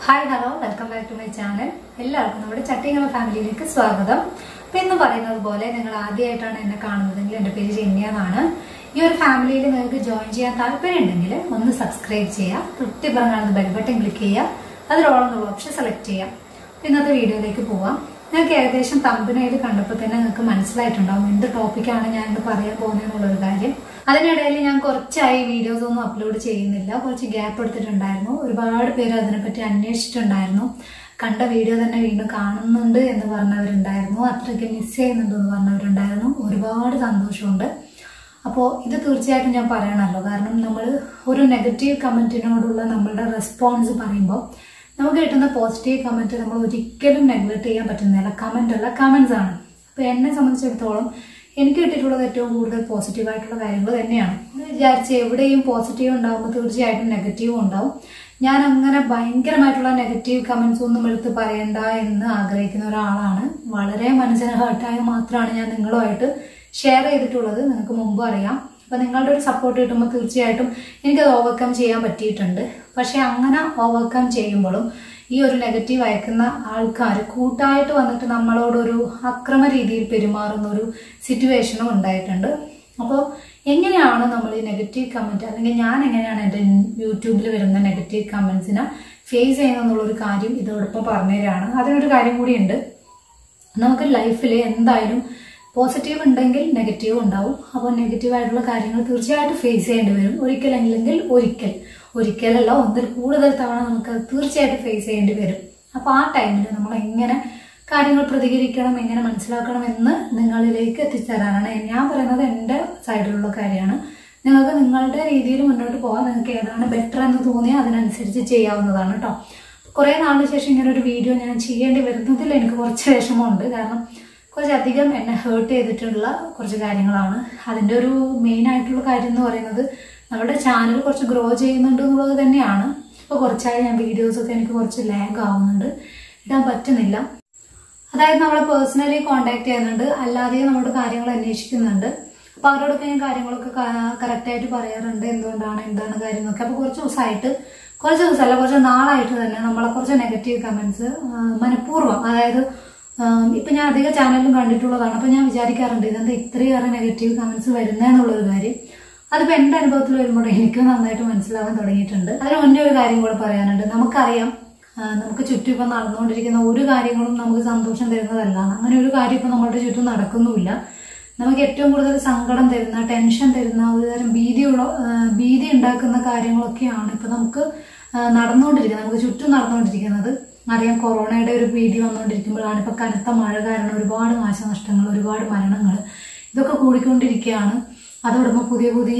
hi hello welcome back to my channel എല്ലാവർക്കും നമ്മുടെ ചട്ടിങ്ങള ഫാമിലിയിലേക്ക് സ്വാഗതം അപ്പം ഇന്ന് പറയുന്നത് പോലെ നിങ്ങൾ ആദ്യമായിട്ടാണ് എന്നെ കാണുന്നതെങ്കിൽ എൻ്റെ പേര് ജെന്യ എന്നാണ് ഈ ഒരു ഫാമിലിയിൽ നിങ്ങൾക്ക് ജോയിൻ ചെയ്യാൻ താല്പര്യമുണ്ടെങ്കിൽ ഒന്ന് സബ്സ്ക്രൈബ് ചെയ്യുക തൊട്ടിപ്പുറം കാണുന്ന ബെൽ ബട്ടൺ ക്ലിക്ക് ചെയ്യുക അതിൽ ഓൾ എന്നുള്ള ഓപ്ഷൻ സെലക്ട് ചെയ്യാം അപ്പം ഇന്നത്തെ വീഡിയോയിലേക്ക് പോവാം നിങ്ങൾക്ക് ഏകദേശം തമ്പനയിൽ കണ്ടപ്പോൾ തന്നെ നിങ്ങൾക്ക് മനസ്സിലായിട്ടുണ്ടാവും എന്ത് ടോപ്പിക്കാണ് ഞാൻ ഇന്ന് പറയാൻ പോകുന്നതെന്നുള്ളൊരു കാര്യം അതിനിടയിൽ ഞാൻ കുറച്ചായി വീഡിയോസ് ഒന്നും അപ്ലോഡ് ചെയ്യുന്നില്ല കുറച്ച് ഗ്യാപ്പ് എടുത്തിട്ടുണ്ടായിരുന്നു ഒരുപാട് പേര് അതിനെപ്പറ്റി അന്വേഷിച്ചിട്ടുണ്ടായിരുന്നു കണ്ട വീഡിയോ തന്നെ വീണ്ടും കാണുന്നുണ്ട് എന്ന് പറഞ്ഞവരുണ്ടായിരുന്നു അത്രയ്ക്ക് മിസ് ചെയ്യുന്നുണ്ട് എന്ന് പറഞ്ഞവരുണ്ടായിരുന്നു ഒരുപാട് സന്തോഷമുണ്ട് അപ്പോൾ ഇത് തീർച്ചയായിട്ടും ഞാൻ പറയണമല്ലോ കാരണം നമ്മൾ ഒരു നെഗറ്റീവ് കമൻറ്റിനോടുള്ള നമ്മളുടെ റെസ്പോൺസ് പറയുമ്പോൾ നമുക്ക് കിട്ടുന്ന പോസിറ്റീവ് കമൻറ്റ് നമ്മൾ ഒരിക്കലും നെഗ്ലക്ട് ചെയ്യാൻ പറ്റുന്നില്ല കമൻ്റ് അല്ല കമൻസ് ആണ് അപ്പോൾ എന്നെ സംബന്ധിച്ചിടത്തോളം എനിക്ക് കിട്ടിയിട്ടുള്ളത് ഏറ്റവും കൂടുതൽ പോസിറ്റീവ് ആയിട്ടുള്ള കാര്യങ്ങൾ തന്നെയാണ് എന്ന് വിചാരിച്ച് എവിടെയും പോസിറ്റീവ് ഉണ്ടാകുമ്പോൾ തീർച്ചയായിട്ടും നെഗറ്റീവും ഉണ്ടാവും ഞാൻ അങ്ങനെ ഭയങ്കരമായിട്ടുള്ള നെഗറ്റീവ് കമൻസ് ഒന്നും എടുത്ത് പറയണ്ട എന്ന് ആഗ്രഹിക്കുന്ന ഒരാളാണ് വളരെ മനസ്സിന് ഹേർട്ടായ മാത്രമാണ് ഞാൻ നിങ്ങളുമായിട്ട് ഷെയർ ചെയ്തിട്ടുള്ളത് നിങ്ങൾക്ക് മുമ്പ് അറിയാം അപ്പം നിങ്ങളുടെ ഒരു സപ്പോർട്ട് കിട്ടുമ്പോൾ തീർച്ചയായിട്ടും എനിക്കത് ഓവർകം ചെയ്യാൻ പറ്റിയിട്ടുണ്ട് പക്ഷെ അങ്ങനെ ഓവർകം ചെയ്യുമ്പോഴും ഈ ഒരു നെഗറ്റീവ് അയക്കുന്ന ആൾക്കാർ കൂട്ടായിട്ട് വന്നിട്ട് നമ്മളോടൊരു അക്രമ രീതിയിൽ പെരുമാറുന്ന ഒരു സിറ്റുവേഷനും ഉണ്ടായിട്ടുണ്ട് അപ്പോൾ എങ്ങനെയാണ് നമ്മൾ ഈ നെഗറ്റീവ് കമൻറ്റ് അല്ലെങ്കിൽ ഞാൻ എങ്ങനെയാണ് എൻ്റെ യൂട്യൂബിൽ വരുന്ന നെഗറ്റീവ് കമൻസിനെ ഫേസ് ചെയ്യുന്നതെന്നുള്ളൊരു കാര്യം ഇതോടൊപ്പം പറഞ്ഞുതരാണ് അതിനൊരു കാര്യം കൂടിയുണ്ട് നമുക്ക് ലൈഫിൽ എന്തായാലും പോസിറ്റീവ് ഉണ്ടെങ്കിൽ നെഗറ്റീവ് ഉണ്ടാവും അപ്പോൾ നെഗറ്റീവ് ആയിട്ടുള്ള കാര്യങ്ങൾ തീർച്ചയായിട്ടും ഫേസ് ചെയ്യേണ്ടി വരും ഒരിക്കലെങ്കിൽ ഒരിക്കൽ ഒരിക്കലല്ല ഒന്നിൽ കൂടുതൽ തവണ നമുക്ക് അത് തീർച്ചയായിട്ടും ഫേസ് ചെയ്യേണ്ടി വരും അപ്പോൾ ആ ടൈമിൽ നമ്മൾ എങ്ങനെ കാര്യങ്ങൾ പ്രതികരിക്കണം എങ്ങനെ മനസ്സിലാക്കണം എന്ന് നിങ്ങളിലേക്ക് എത്തിച്ചേരാനാണ് ഞാൻ പറയുന്നത് എൻ്റെ സൈഡിലുള്ള കാര്യമാണ് നിങ്ങൾക്ക് നിങ്ങളുടെ രീതിയിൽ മുന്നോട്ട് പോകാൻ നിങ്ങൾക്ക് ഏതാണ് ബെറ്റർ എന്ന് തോന്നിയാൽ അതിനനുസരിച്ച് ചെയ്യാവുന്നതാണ് കേട്ടോ കുറേ നാളിന് ശേഷം ഇങ്ങനെ ഒരു വീഡിയോ ഞാൻ ചെയ്യേണ്ടി വരുന്നതിൽ എനിക്ക് കുറച്ച് വിഷമമുണ്ട് കാരണം കുറച്ചധികം എന്നെ ഹേർട്ട് ചെയ്തിട്ടുള്ള കുറച്ച് കാര്യങ്ങളാണ് അതിൻ്റെ ഒരു മെയിൻ ആയിട്ടുള്ള കാര്യം എന്ന് പറയുന്നത് നമ്മുടെ ചാനൽ കുറച്ച് ഗ്രോ ചെയ്യുന്നുണ്ട് എന്നുള്ളത് തന്നെയാണ് ഇപ്പോൾ കുറച്ചായി ഞാൻ വീഡിയോസൊക്കെ എനിക്ക് കുറച്ച് ലാഗ് ആവുന്നുണ്ട് ഇടാൻ പറ്റുന്നില്ല അതായത് നമ്മളെ പേഴ്സണലി കോണ്ടാക്ട് ചെയ്യുന്നുണ്ട് അല്ലാതെ നമ്മുടെ കാര്യങ്ങൾ അന്വേഷിക്കുന്നുണ്ട് അപ്പോൾ അവരോടൊക്കെ ഞാൻ കാര്യങ്ങളൊക്കെ കറക്റ്റായിട്ട് പറയാറുണ്ട് എന്തുകൊണ്ടാണ് എന്താണ് കാര്യം എന്നൊക്കെ അപ്പോൾ കുറച്ച് ദിവസമായിട്ട് കുറച്ച് ദിവസമല്ല കുറച്ച് നാളായിട്ട് തന്നെ നമ്മളെ കുറച്ച് നെഗറ്റീവ് കമൻസ് മനഃപൂർവ്വം അതായത് ഇപ്പം ഞാൻ അധിക ചാനലിലും കണ്ടിട്ടുള്ളതാണ് അപ്പോൾ ഞാൻ വിചാരിക്കാറുണ്ട് ഇതെന്താ ഇത്രയേറെ നെഗറ്റീവ് കമൻസ് വരുന്നതെന്നുള്ളൊരു കാര്യം അതിപ്പോൾ എൻ്റെ അനുഭവത്തിൽ വരുമ്പോൾ എനിക്ക് നന്നായിട്ട് മനസ്സിലാവാൻ തുടങ്ങിയിട്ടുണ്ട് അതിന് മുന്നേ ഒരു കാര്യം കൂടെ പറയാനുണ്ട് നമുക്കറിയാം നമുക്ക് ചുറ്റും ഇപ്പം നടന്നുകൊണ്ടിരിക്കുന്ന ഒരു കാര്യങ്ങളും നമുക്ക് സന്തോഷം തരുന്നതല്ല അങ്ങനെ ഒരു കാര്യം ഇപ്പം നമ്മളുടെ ചുറ്റും നടക്കുന്നുമില്ല നമുക്ക് ഏറ്റവും കൂടുതൽ സങ്കടം തരുന്ന ടെൻഷൻ തരുന്ന ഒരു തരം ഭീതിയുള്ള ഭീതി ഉണ്ടാക്കുന്ന കാര്യങ്ങളൊക്കെയാണ് ഇപ്പം നമുക്ക് നടന്നുകൊണ്ടിരിക്കുന്നത് നമുക്ക് ചുറ്റും നടന്നുകൊണ്ടിരിക്കുന്നത് അറിയാം കൊറോണയുടെ ഒരു ഭീതി വന്നുകൊണ്ടിരിക്കുമ്പോഴാണ് ഇപ്പം കനത്ത മഴ കാരണം ഒരുപാട് നാശനഷ്ടങ്ങൾ ഒരുപാട് മരണങ്ങൾ ഇതൊക്കെ കൂടിക്കൊണ്ടിരിക്കുകയാണ് അതോടൊപ്പം പുതിയ പുതിയ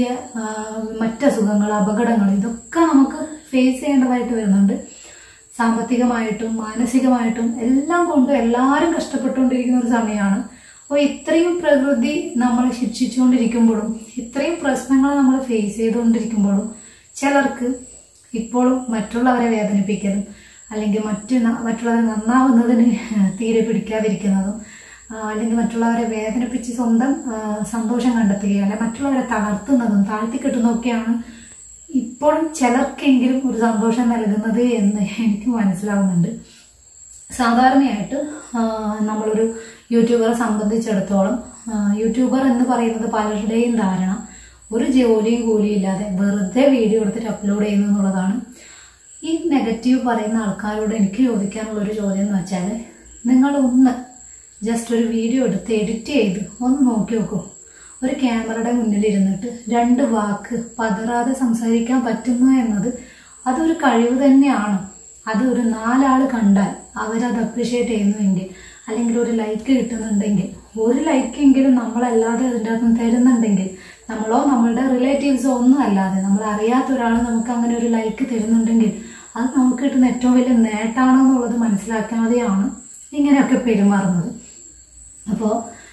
മറ്റസുഖങ്ങൾ അപകടങ്ങൾ ഇതൊക്കെ നമുക്ക് ഫേസ് ചെയ്യേണ്ടതായിട്ട് വരുന്നുണ്ട് സാമ്പത്തികമായിട്ടും മാനസികമായിട്ടും എല്ലാം കൊണ്ടും എല്ലാവരും കഷ്ടപ്പെട്ടുകൊണ്ടിരിക്കുന്ന ഒരു സമയമാണ് അപ്പോൾ ഇത്രയും പ്രകൃതി നമ്മളെ ശിക്ഷിച്ചുകൊണ്ടിരിക്കുമ്പോഴും ഇത്രയും പ്രശ്നങ്ങൾ നമ്മൾ ഫേസ് ചെയ്തുകൊണ്ടിരിക്കുമ്പോഴും ചിലർക്ക് ഇപ്പോഴും മറ്റുള്ളവരെ വേദനിപ്പിക്കലും അല്ലെങ്കിൽ മറ്റു മറ്റുള്ളവരെ നന്നാവുന്നതിന് തീരെ പിടിക്കാതിരിക്കുന്നതും അല്ലെങ്കിൽ മറ്റുള്ളവരെ വേദനിപ്പിച്ച് സ്വന്തം സന്തോഷം കണ്ടെത്തുകയോ അല്ലെങ്കിൽ മറ്റുള്ളവരെ തളർത്തുന്നതും താഴ്ത്തിക്കെട്ടുന്നതൊക്കെയാണ് ഇപ്പോഴും ചിലർക്കെങ്കിലും ഒരു സന്തോഷം നൽകുന്നത് എന്ന് എനിക്ക് മനസ്സിലാവുന്നുണ്ട് സാധാരണയായിട്ട് നമ്മളൊരു യൂട്യൂബറെ സംബന്ധിച്ചിടത്തോളം യൂട്യൂബർ എന്ന് പറയുന്നത് പലരുടെയും ധാരണ ഒരു ജോലിയും കൂലിയും ഇല്ലാതെ വെറുതെ വീഡിയോ എടുത്തിട്ട് അപ്ലോഡ് ചെയ്യുന്നു എന്നുള്ളതാണ് ഈ നെഗറ്റീവ് പറയുന്ന ആൾക്കാരോട് എനിക്ക് ചോദിക്കാനുള്ള ഒരു ചോദ്യം എന്ന് വെച്ചാൽ നിങ്ങൾ ഒന്ന് ജസ്റ്റ് ഒരു വീഡിയോ എടുത്ത് എഡിറ്റ് ചെയ്ത് ഒന്ന് നോക്കി നോക്കൂ ഒരു ക്യാമറയുടെ മുന്നിൽ ഇരുന്നിട്ട് രണ്ട് വാക്ക് പതറാതെ സംസാരിക്കാൻ പറ്റുന്നു എന്നത് അതൊരു കഴിവ് തന്നെയാണ് അത് ഒരു നാലാൾ കണ്ടാൽ അവരത് അപ്രിഷ്യേറ്റ് ചെയ്യുന്നുവെങ്കിൽ അല്ലെങ്കിൽ ഒരു ലൈക്ക് കിട്ടുന്നുണ്ടെങ്കിൽ ഒരു ലൈക്കെങ്കിലും നമ്മളല്ലാതെ അതിൻ്റെ അകത്ത് തരുന്നുണ്ടെങ്കിൽ നമ്മളോ നമ്മളുടെ റിലേറ്റീവ്സോ ഒന്നും അല്ലാതെ നമ്മൾ അറിയാത്ത ഒരാൾ നമുക്ക് അങ്ങനെ ഒരു ലൈക്ക് തരുന്നുണ്ടെങ്കിൽ അത് നമുക്ക് കിട്ടുന്ന ഏറ്റവും വലിയ നേട്ടമാണെന്നുള്ളത് മനസ്സിലാക്കാതെയാണ് ഇങ്ങനെയൊക്കെ പെരുമാറുന്നത് അപ്പോൾ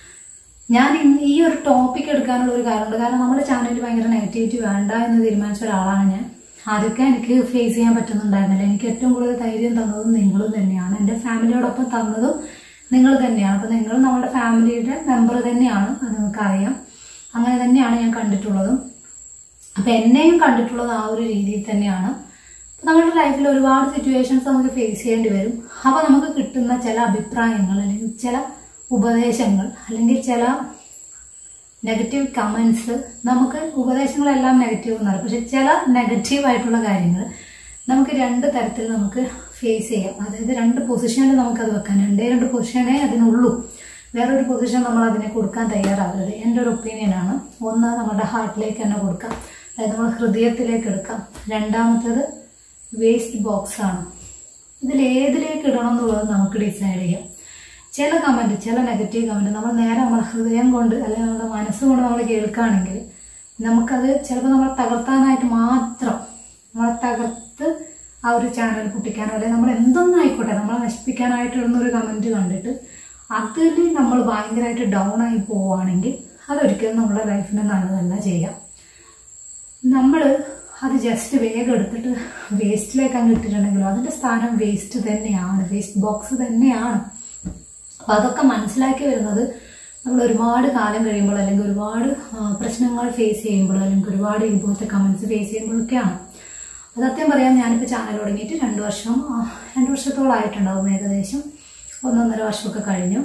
ഞാൻ ഈ ഒരു ടോപ്പിക് എടുക്കാനുള്ള ഒരു കാരണമുണ്ട് കാരണം നമ്മുടെ ചാനലിൽ ഭയങ്കര നെഗറ്റിവിറ്റി വേണ്ട എന്ന് തീരുമാനിച്ച ഒരാളാണ് ഞാൻ അതൊക്കെ എനിക്ക് ഫേസ് ചെയ്യാൻ പറ്റുന്നുണ്ടായിരുന്നില്ല എനിക്ക് ഏറ്റവും കൂടുതൽ ധൈര്യം തന്നതും നിങ്ങളും തന്നെയാണ് എൻ്റെ ഫാമിലിയോടൊപ്പം തന്നതും നിങ്ങൾ തന്നെയാണ് അപ്പോൾ നിങ്ങൾ നമ്മുടെ ഫാമിലിയുടെ മെമ്പർ തന്നെയാണ് അത് നിങ്ങൾക്കറിയാം അങ്ങനെ തന്നെയാണ് ഞാൻ കണ്ടിട്ടുള്ളതും അപ്പം എന്നെയും കണ്ടിട്ടുള്ളത് ആ ഒരു രീതിയിൽ തന്നെയാണ് നമ്മുടെ ലൈഫിൽ ഒരുപാട് സിറ്റുവേഷൻസ് നമുക്ക് ഫേസ് ചെയ്യേണ്ടി വരും അപ്പോൾ നമുക്ക് കിട്ടുന്ന ചില അഭിപ്രായങ്ങൾ അല്ലെങ്കിൽ ചില ഉപദേശങ്ങൾ അല്ലെങ്കിൽ ചില നെഗറ്റീവ് കമൻസ് നമുക്ക് ഉപദേശങ്ങളെല്ലാം നെഗറ്റീവ് എന്നാണ് പക്ഷെ ചില നെഗറ്റീവ് ആയിട്ടുള്ള കാര്യങ്ങൾ നമുക്ക് രണ്ട് തരത്തിൽ നമുക്ക് ഫേസ് ചെയ്യാം അതായത് രണ്ട് പൊസിഷനിൽ നമുക്കത് വെക്കാൻ രണ്ടേ രണ്ട് പൊസിഷനേ അതിനുള്ളൂ വേറൊരു പൊസിഷൻ നമ്മൾ അതിനെ കൊടുക്കാൻ തയ്യാറാവരുത് എൻ്റെ ഒരു ഒപ്പീനിയനാണ് ഒന്ന് നമ്മുടെ ഹാർട്ടിലേക്ക് തന്നെ കൊടുക്കാം അതായത് നമ്മൾ ഹൃദയത്തിലേക്ക് എടുക്കാം രണ്ടാമത്തേത് വേസ്റ്റ് ബോക്സ് ആണ് ഇതിൽ ഏതിലേക്ക് ഇടണം എന്നുള്ളത് നമുക്ക് ഡിസൈഡ് ചെയ്യാം ചില കമന്റ് ചില നെഗറ്റീവ് കമന്റ് നമ്മൾ നേരെ നമ്മുടെ ഹൃദയം കൊണ്ട് അല്ലെങ്കിൽ നമ്മുടെ മനസ്സുകൊണ്ട് നമ്മൾ കേൾക്കുകയാണെങ്കിൽ നമുക്കത് ചിലപ്പോൾ നമ്മളെ തകർത്താനായിട്ട് മാത്രം നമ്മളെ തകർത്ത് ആ ഒരു ചാനൽ പൊട്ടിക്കാനോ അല്ലെങ്കിൽ നമ്മൾ എന്തൊന്നായിക്കോട്ടെ നമ്മളെ നശിപ്പിക്കാനായിട്ട് ഇടുന്ന ഒരു കമന്റ് കണ്ടിട്ട് അതിൽ നമ്മൾ ഭയങ്കരമായിട്ട് ഡൗൺ ആയി പോവുകയാണെങ്കിൽ അതൊരിക്കലും നമ്മുടെ ലൈഫിന് നല്ലതല്ല ചെയ്യാം നമ്മൾ അത് ജസ്റ്റ് വേഗം എടുത്തിട്ട് വേസ്റ്റിലേക്ക് അങ്ങ് ഇട്ടിട്ടുണ്ടെങ്കിലും അതിന്റെ സ്ഥാനം വേസ്റ്റ് തന്നെയാണ് വേസ്റ്റ് ബോക്സ് തന്നെയാണ് അപ്പൊ അതൊക്കെ മനസ്സിലാക്കി വരുന്നത് നമ്മൾ ഒരുപാട് കാലം കഴിയുമ്പോൾ അല്ലെങ്കിൽ ഒരുപാട് ആ, പ്രശ്നങ്ങൾ ഫേസ് ചെയ്യുമ്പോൾ അല്ലെങ്കിൽ ഒരുപാട് ഇതുപോലത്തെ കമന്റ്സ് ഫേസ് ചെയ്യുമ്പോഴൊക്കെയാണ് അത് സത്യം പറയാൻ ഞാനിപ്പോൾ ചാനൽ തുടങ്ങിയിട്ട് രണ്ട് വർഷം ആ, രണ്ട് വർഷത്തോളായിട്ടുണ്ടാവും ഏകദേശം ഒന്നൊന്നര വർഷമൊക്കെ കഴിഞ്ഞു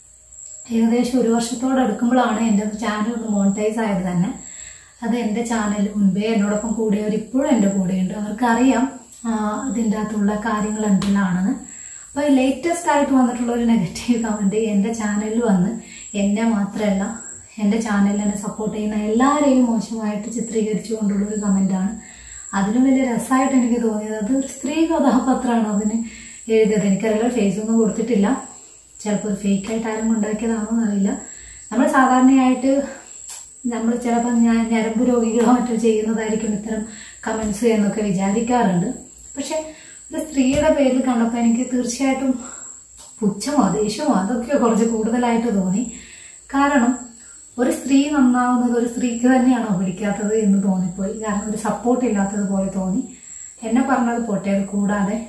ഏകദേശം ഒരു വർഷത്തോട് അടുക്കുമ്പോഴാണ് എൻ്റെ ചാനൽ ഒന്ന് മോണിറ്റൈസ് ആയത് തന്നെ അത് എൻ്റെ ചാനൽ മുൻപേ എന്നോടൊപ്പം കൂടിയവർ ഇപ്പോഴും എൻ്റെ കൂടെയുണ്ട് അവർക്കറിയാം ആ, ഇതിൻ്റെ അകത്തുള്ള കാര്യങ്ങൾ എന്തെല്ലാണെന്ന് അപ്പോൾ ലേറ്റസ്റ്റ് ആയിട്ട് വന്നിട്ടുള്ള ഒരു നെഗറ്റീവ് കമൻറ്റ് എൻ്റെ ചാനലിൽ വന്ന് എന്നെ മാത്രമല്ല എൻ്റെ ചാനലിൽ എന്നെ സപ്പോർട്ട് ചെയ്യുന്ന എല്ലാവരെയും മോശമായിട്ട് ചിത്രീകരിച്ചുകൊണ്ടുള്ള ഒരു കമൻറ്റാണ് അതിലും വലിയ രസമായിട്ട് എനിക്ക് തോന്നിയത് അത് ഒരു സ്ത്രീ കഥാപാത്രമാണ് അതിന് എഴുതിയത് എനിക്കറിയില്ല ഫേസ് ഒന്നും കൊടുത്തിട്ടില്ല ചിലപ്പോൾ ഫേക്ക് ആയിട്ട് ആരും ഉണ്ടാക്കിയതാണോ എന്നറിയില്ല നമ്മൾ സാധാരണയായിട്ട് നമ്മൾ ചിലപ്പോൾ ഞാൻ ഞരമ്പ് രോഗികളോ മറ്റോ ചെയ്യുന്നതായിരിക്കും ഇത്തരം കമൻസ് എന്നൊക്കെ വിചാരിക്കാറുണ്ട് പക്ഷെ ഒരു സ്ത്രീയുടെ പേരിൽ കണ്ടപ്പോൾ എനിക്ക് തീർച്ചയായിട്ടും പുച്ഛമോ ദേഷ്യമോ അതൊക്കെ കുറച്ച് കൂടുതലായിട്ട് തോന്നി കാരണം ഒരു സ്ത്രീ നന്നാവുന്നത് ഒരു സ്ത്രീക്ക് തന്നെയാണോ പിടിക്കാത്തത് എന്ന് തോന്നിപ്പോയി കാരണം ഒരു സപ്പോർട്ട് ഇല്ലാത്തതുപോലെ തോന്നി എന്നെ പറഞ്ഞത് പോട്ടെ അത് കൂടാതെ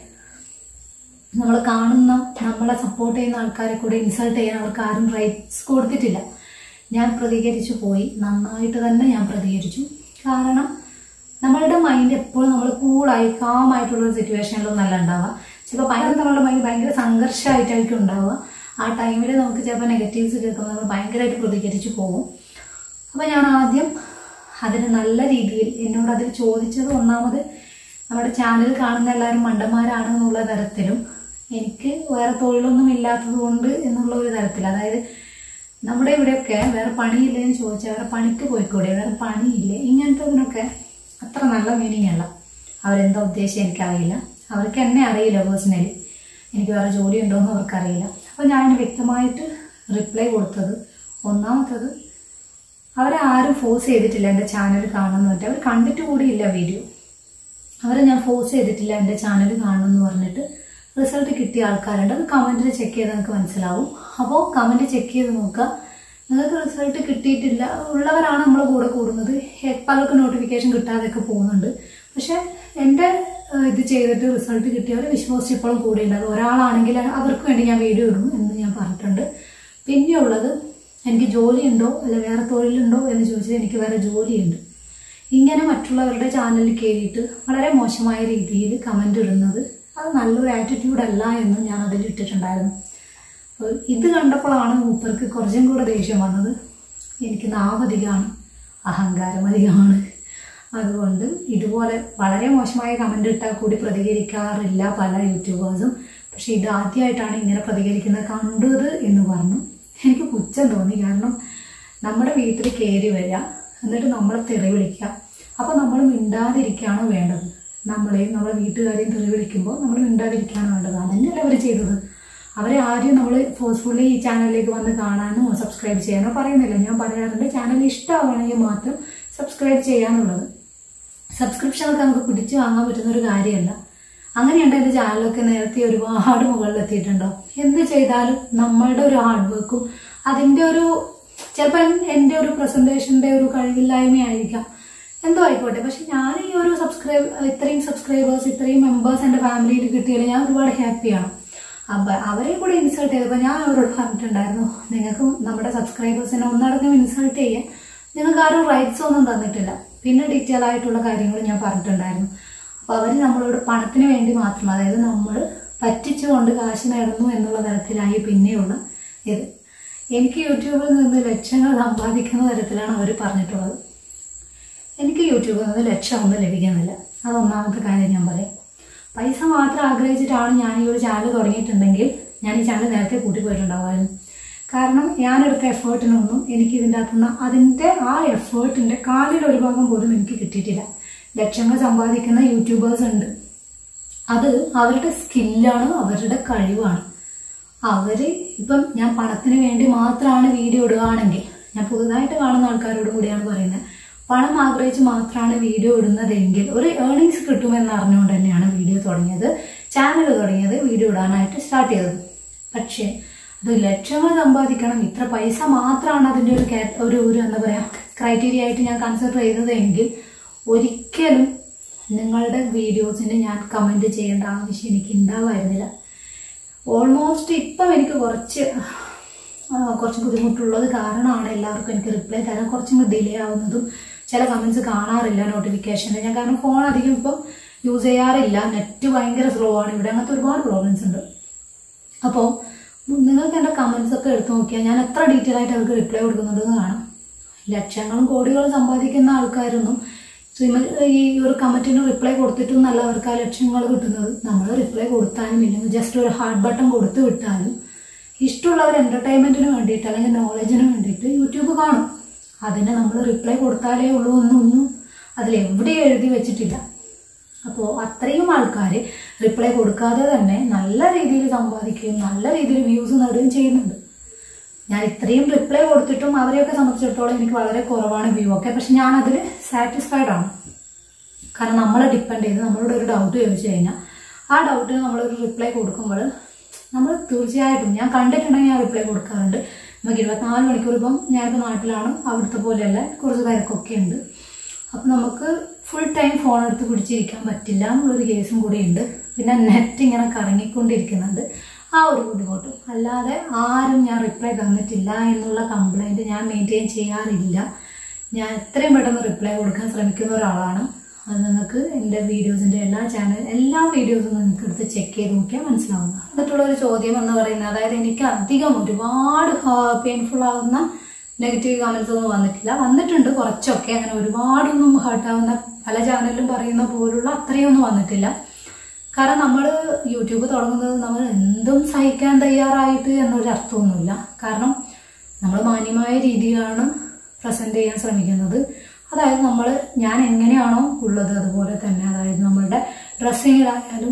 നമ്മൾ കാണുന്ന നമ്മളെ സപ്പോർട്ട് ചെയ്യുന്ന ആൾക്കാരെ കൂടെ ഇൻസൾട്ട് ചെയ്യാൻ അവർക്ക് ആരും റൈറ്റ്സ് കൊടുത്തിട്ടില്ല ഞാൻ പ്രതികരിച്ചു പോയി നന്നായിട്ട് തന്നെ ഞാൻ പ്രതികരിച്ചു കാരണം നമ്മളുടെ മൈൻഡ് എപ്പോഴും നമ്മൾ കൂളായി കാമായിട്ടുള്ള ഒരു സിറ്റുവേഷനിലൊന്നും അല്ല ഉണ്ടാവുക ചിലപ്പോൾ ഭയങ്കര നമ്മളുടെ മൈൻഡ് ഭയങ്കര സംഘർഷമായിട്ടായിരിക്കും ഉണ്ടാവുക ആ ടൈമിൽ നമുക്ക് ചിലപ്പോൾ നെഗറ്റീവ്സ് കേൾക്കുമ്പോൾ നമ്മൾ ഭയങ്കരമായിട്ട് പ്രതികരിച്ചു പോകും അപ്പോൾ ഞാൻ ആദ്യം അതിന് നല്ല രീതിയിൽ എന്നോട് അതിൽ ചോദിച്ചത് ഒന്നാമത് നമ്മുടെ ചാനൽ കാണുന്ന എല്ലാവരും മണ്ടന്മാരാണ് എന്നുള്ള തരത്തിലും എനിക്ക് വേറെ തൊഴിലൊന്നും ഇല്ലാത്തത് കൊണ്ട് എന്നുള്ള ഒരു തരത്തിൽ അതായത് നമ്മുടെ ഇവിടെയൊക്കെ വേറെ പണിയില്ലേന്ന് ചോദിച്ചാൽ വേറെ പണിക്ക് പോയിക്കൂടെ വേറെ പണിയില്ലേ ഇങ്ങനത്തെ ഇതിനൊക്കെ അത്ര നല്ല മീനിങ് അല്ല അവരെന്താ ഉദ്ദേശം എനിക്കറിയില്ല അവർക്ക് എന്നെ അറിയില്ല പേഴ്സണലി എനിക്ക് വേറെ ജോലി ഉണ്ടോയെന്ന് അവർക്കറിയില്ല അപ്പോൾ ഞാൻ വ്യക്തമായിട്ട് റിപ്ലൈ കൊടുത്തത് ഒന്നാമത്തത് അവരെ ആരും ഫോഴ്സ് ചെയ്തിട്ടില്ല എൻ്റെ ചാനൽ കാണുമെന്ന് പറഞ്ഞിട്ട് അവർ കണ്ടിട്ട് കൂടിയില്ല വീഡിയോ അവരെ ഞാൻ ഫോഴ്സ് ചെയ്തിട്ടില്ല എൻ്റെ ചാനൽ കാണുമെന്ന് പറഞ്ഞിട്ട് റിസൾട്ട് കിട്ടിയ ആൾക്കാരുണ്ട് അത് കമൻറ്റിൽ ചെക്ക് ചെയ്ത് നിങ്ങൾക്ക് മനസ്സിലാവും അപ്പോൾ കമൻറ്റ് ചെക്ക് ചെയ്ത് നോക്കുക നിങ്ങൾക്ക് റിസൾട്ട് കിട്ടിയിട്ടില്ല ഉള്ളവരാണ് നമ്മളെ കൂടെ കൂടുന്നത് ഹെ- പലർക്കും നോട്ടിഫിക്കേഷൻ കിട്ടാതെയൊക്കെ പോകുന്നുണ്ട് പക്ഷെ എൻ്റെ ഏഹ്, ഇത് ചെയ്തിട്ട് റിസൾട്ട് കിട്ടിയവർ വിശ്വസിച്ച് ഇപ്പോഴും കൂടെയുണ്ട് അത് ഒരാളാണെങ്കിൽ അവർക്ക് വേണ്ടി ഞാൻ വീഡിയോ ഇടും എന്ന് ഞാൻ പറഞ്ഞിട്ടുണ്ട് പിന്നെയുള്ളത് എനിക്ക് ജോലിയുണ്ടോ അല്ല വേറെ തൊഴിലുണ്ടോ എന്ന് ചോദിച്ചാൽ എനിക്ക് വേറെ ജോലിയുണ്ട് ഇങ്ങനെ മറ്റുള്ളവരുടെ ചാനലിൽ കയറിയിട്ട് വളരെ മോശമായ രീതിയിൽ കമന്റ് ഇടുന്നത് അത് നല്ലൊരു ആറ്റിറ്റ്യൂഡ് അല്ല എന്ന് ഞാൻ അതിൽ ഇട്ടിട്ടുണ്ടായിരുന്നു അപ്പോൾ ഇത് കണ്ടപ്പോഴാണ് മൂപ്പർക്ക് കുറച്ചും കൂടെ ദേഷ്യം വന്നത് എനിക്ക് നാവധികമാണ് അഹങ്കാരം അധികമാണ് അതുകൊണ്ട് ഇതുപോലെ വളരെ മോശമായ കമന്റ് ഇട്ടാൽ കൂടി പ്രതികരിക്കാറില്ല പല യൂട്യൂബേഴ്സും പക്ഷെ ഇത് ആദ്യമായിട്ടാണ് ഇങ്ങനെ പ്രതികരിക്കുന്നത് കണ്ടത് എന്ന് പറഞ്ഞു എനിക്ക് പുച്ഛം തോന്നി കാരണം നമ്മുടെ വീട്ടിൽ കയറി വരിക എന്നിട്ട് നമ്മളെ തെറി വിളിക്കുക അപ്പൊ നമ്മൾ മിണ്ടാതിരിക്കുകയാണോ വേണ്ടത് നമ്മളെയും നമ്മുടെ വീട്ടുകാരെയും തെറി വിളിക്കുമ്പോൾ നമ്മൾ മിണ്ടാതിരിക്കുകയാണ് വേണ്ടത് അതന്നെയല്ല അവർ ചെയ്തത് അവരെ ആരും നമ്മൾ ഫോഴ്സ്ഫുള്ളി ഈ ചാനലിലേക്ക് വന്ന് കാണാനോ സബ്സ്ക്രൈബ് ചെയ്യാനോ പറയുന്നില്ല ഞാൻ പറയാറുണ്ട് ചാനൽ ഇഷ്ടമാവണമെങ്കിൽ മാത്രം സബ്സ്ക്രൈബ് ചെയ്യാന്നുള്ളത് സബ്സ്ക്രിപ്ഷൻ ഒക്കെ നമുക്ക് പിടിച്ചു വാങ്ങാൻ പറ്റുന്ന ഒരു കാര്യമല്ല അങ്ങനെയുണ്ട് എൻ്റെ ചാനലൊക്കെ നേരത്തെ ഒരുപാട് മുകളിലെത്തിയിട്ടുണ്ടോ എന്ത് ചെയ്താലും നമ്മളുടെ ഒരു ഹാർഡ് വർക്കും അതിൻ്റെ ഒരു ചിലപ്പോൾ എൻ്റെ ഒരു പ്രസന്റേഷൻ്റെ ഒരു കഴിവില്ലായ്മയായിരിക്കാം എന്തോ ആയിക്കോട്ടെ പക്ഷെ ഞാൻ ഈ ഒരു സബ്സ്ക്രൈബ് ഇത്രയും സബ്സ്ക്രൈബേഴ്സ് ഇത്രയും മെമ്പേഴ്സ് എൻ്റെ ഫാമിലിയിൽ കിട്ടിയതിൽ ഞാൻ ഒരുപാട് ഹാപ്പിയാണ് അപ്പൊ അവരെ കൂടെ ഇൻസൾട്ട് ചെയ്തപ്പോൾ ഞാൻ അവരോട് പറഞ്ഞിട്ടുണ്ടായിരുന്നു നിങ്ങൾക്ക് നമ്മുടെ സബ്സ്ക്രൈബേഴ്സിനെ ഒന്നടങ്കം ഇൻസൾട്ട് ചെയ്യാൻ നിങ്ങൾക്ക് ആരും റൈറ്റ്സ് ഒന്നും തന്നിട്ടില്ല പിന്നെ ഡീറ്റെയിൽ ആയിട്ടുള്ള കാര്യങ്ങൾ ഞാൻ പറഞ്ഞിട്ടുണ്ടായിരുന്നു അപ്പൊ അവര് നമ്മളോട് പണത്തിന് വേണ്ടി മാത്രം അതായത് നമ്മൾ പറ്റിച്ചുകൊണ്ട് കാശ് നേടുന്നു എന്നുള്ള തരത്തിലായി പിന്നെയുള്ള ഇത് എനിക്ക് യൂട്യൂബിൽ നിന്ന് ലക്ഷങ്ങൾ സമ്പാദിക്കുന്ന തരത്തിലാണ് അവർ പറഞ്ഞിട്ടുള്ളത് എനിക്ക് യൂട്യൂബിൽ നിന്ന് ലക്ഷമൊന്നും ലഭിക്കുന്നില്ല അതൊന്നാമത്തെ കാര്യം ഞാൻ പറയാം പൈസ മാത്രം ആഗ്രഹിച്ചിട്ടാണ് ഞാൻ ഈ ഒരു ചാനൽ തുടങ്ങിയിട്ടുണ്ടെങ്കിൽ ഞാൻ ഈ ചാനൽ നേരത്തെ കൂട്ടിപ്പോയിട്ടുണ്ടാവുമായിരുന്നു കാരണം ഞാനെടുത്ത എഫേർട്ടിനൊന്നും എനിക്ക് ഇതിൻ്റെ അകത്തുനിന്ന് അതിൻ്റെ ആ എഫേർട്ടിൻ്റെ കാലിൽ ഒരു ഭാഗം പോലും എനിക്ക് കിട്ടിയിട്ടില്ല ലക്ഷങ്ങൾ സമ്പാദിക്കുന്ന യൂട്യൂബേഴ്സ് ഉണ്ട് അത് അവരുടെ സ്കില്ലാണ് അവരുടെ കഴിവാണ് അവര് ഇപ്പം ഞാൻ പണത്തിന് വേണ്ടി മാത്രമാണ് വീഡിയോ ഇടുകയാണെങ്കിൽ ഞാൻ പുതുതായിട്ട് കാണുന്ന ആൾക്കാരോട് കൂടിയാണ് പറയുന്നത് പണം ആഗ്രഹിച്ച് മാത്രമാണ് വീഡിയോ ഇടുന്നതെങ്കിൽ ഒരു ഏർണിങ്സ് കിട്ടുമെന്ന് അറിഞ്ഞുകൊണ്ട് തന്നെയാണ് വീഡിയോ തുടങ്ങിയത് ചാനൽ തുടങ്ങിയത് വീഡിയോ ഇടാനായിട്ട് സ്റ്റാർട്ട് ചെയ്തത് പക്ഷേ അത് ലക്ഷങ്ങൾ സമ്പാദിക്കണം ഇത്ര പൈസ മാത്രമാണ് അതിൻ്റെ ഒരു കാ- ഒരു ഒരു എന്താ പറയാ ക്രൈറ്റീരിയ ആയിട്ട് ഞാൻ കൺസിഡർ ചെയ്തത് എങ്കിൽ ഒരിക്കലും നിങ്ങളുടെ വീഡിയോസിന് ഞാൻ കമന്റ് ചെയ്യേണ്ട ആവശ്യം എനിക്ക് ഉണ്ടാവായിരുന്നില്ല ഓൾമോസ്റ്റ് ഇപ്പം എനിക്ക് കുറച്ച് ആ, കുറച്ച് ബുദ്ധിമുട്ടുള്ളത് കാരണമാണ് എല്ലാവർക്കും എനിക്ക് റിപ്ലൈ തരാൻ കുറച്ചും ഡിലേ ആവുന്നതും ചില കമന്റ്സ് കാണാറില്ല നോട്ടിഫിക്കേഷനിൽ ഞാൻ കാരണം ഫോൺ അധികം ഇപ്പം യൂസ് ചെയ്യാറില്ല നെറ്റ് ഭയങ്കര സ്ലോ ആണ് ഇവിടെ അങ്ങനത്തെ ഒരുപാട് പ്രോബ്ലംസ് ഉണ്ട് അപ്പോൾ നിങ്ങൾക്ക് എൻ്റെ കമന്റ്സ് ഒക്കെ എടുത്തു നോക്കിയാൽ ഞാൻ എത്ര ഡീറ്റെയിൽ ആയിട്ട് അവർക്ക് റിപ്ലൈ കൊടുക്കുന്നുണ്ടെന്ന് കാണാം ലക്ഷങ്ങളും കോടികളും സമ്പാദിക്കുന്ന ആൾക്കാരൊന്നും ശ്രീമ- ഈ ഒരു കമന്റിന് റിപ്ലൈ കൊടുത്തിട്ടും നല്ല അവർക്ക് ആ ലക്ഷങ്ങൾ കിട്ടുന്നത് നമ്മൾ റിപ്ലൈ കൊടുത്താലും ഇല്ലെങ്കിൽ ജസ്റ്റ് ഒരു ഹാർഡ് ബട്ടൺ കൊടുത്തു വിട്ടാലും ഇഷ്ടമുള്ളവർ എന്റർടൈൻമെന്റിന് വേണ്ടിയിട്ട് അല്ലെങ്കിൽ നോളജിന് വേണ്ടിയിട്ട് യൂട്യൂബ് കാണും അതിന് നമ്മൾ റിപ്ലൈ കൊടുത്താലേ ഉള്ളൂ എന്നൊന്നും അതിലെവിടെയും എഴുതി വെച്ചിട്ടില്ല അപ്പോൾ അത്രയും ആൾക്കാർ റിപ്ലൈ കൊടുക്കാതെ തന്നെ നല്ല രീതിയിൽ സമ്പാദിക്കുകയും നല്ല രീതിയിൽ വ്യൂസ് നേടുകയും ചെയ്യുന്നുണ്ട് ഞാൻ ഇത്രയും റിപ്ലൈ കൊടുത്തിട്ടും അവരെയൊക്കെ സംബന്ധിച്ചിടത്തോളം എനിക്ക് വളരെ കുറവാണ് വ്യൂ ഒക്കെ പക്ഷെ ഞാൻ അതിൽ സാറ്റിസ്ഫൈഡ് ആണ് കാരണം നമ്മളെ ഡിപ്പെൻഡ് ചെയ്ത് നമ്മളോട് ഒരു ഡൗട്ട് ചോദിച്ചു കഴിഞ്ഞാൽ ആ ഡൗട്ടിന് നമ്മളൊരു റിപ്ലൈ കൊടുക്കുമ്പോൾ നമ്മൾ തീർച്ചയായിട്ടും ഞാൻ കണ്ടിട്ടുണ്ടെങ്കിൽ ഞാൻ റിപ്ലൈ കൊടുക്കാറുണ്ട് നമുക്ക് ഇരുപത്തിനാല് മണിക്കൂർ ഇപ്പം ഞാനിപ്പോൾ നാട്ടിലാണ് അവിടുത്തെ പോലെയല്ല കുറച്ച് തിരക്കൊക്കെ ഉണ്ട് അപ്പം നമുക്ക് ഫുൾ ടൈം ഫോൺ എടുത്ത് പിടിച്ചിരിക്കാൻ പറ്റില്ല എന്നുള്ളൊരു കേസും കൂടി ഉണ്ട് പിന്നെ നെറ്റ് ഇങ്ങനെ കറങ്ങിക്കൊണ്ടിരിക്കുന്നുണ്ട് ആ ഒരു ബുദ്ധിമുട്ടും അല്ലാതെ ആരും ഞാൻ റിപ്ലൈ തന്നിട്ടില്ല എന്നുള്ള കംപ്ലൈന്റ് ഞാൻ മെയിൻറ്റെയിൻ ചെയ്യാറില്ല ഞാൻ എത്രയും പെട്ടെന്ന് റിപ്ലൈ കൊടുക്കാൻ ശ്രമിക്കുന്ന ഒരാളാണ് അത് നിങ്ങൾക്ക് എൻ്റെ വീഡിയോസിൻ്റെ എല്ലാ ചാനൽ എല്ലാ വീഡിയോസും നിങ്ങൾക്ക് എടുത്ത് ചെക്ക് ചെയ്ത് നോക്കിയാൽ മനസ്സിലാവുന്ന എന്നിട്ടുള്ള ഒരു ചോദ്യം എന്ന് പറയുന്നത് അതായത് എനിക്ക് അധികം ഒരുപാട് പെയിൻഫുൾ ആകുന്ന നെഗറ്റീവ് കമന്റ്സ് ഒന്നും വന്നിട്ടില്ല വന്നിട്ടുണ്ട് കുറച്ചൊക്കെ അങ്ങനെ ഒരുപാടൊന്നും ഹേർട്ടാവുന്ന പല ചാനലിലും പറയുന്ന പോലുള്ള അത്രയൊന്നും വന്നിട്ടില്ല കാരണം നമ്മൾ യൂട്യൂബ് തുടങ്ങുന്നത് നമ്മൾ എന്തും സഹിക്കാൻ തയ്യാറായിട്ട് എന്നൊരു അർത്ഥമൊന്നുമില്ല കാരണം നമ്മൾ മാന്യമായ രീതിയിലാണ് പ്രസന്റ് ചെയ്യാൻ ശ്രമിക്കുന്നത് അതായത് നമ്മൾ ഞാൻ എങ്ങനെയാണോ ഉള്ളത് അതുപോലെ തന്നെ അതായത് നമ്മളുടെ ഡ്രസ്സിങ്ങിലായാലും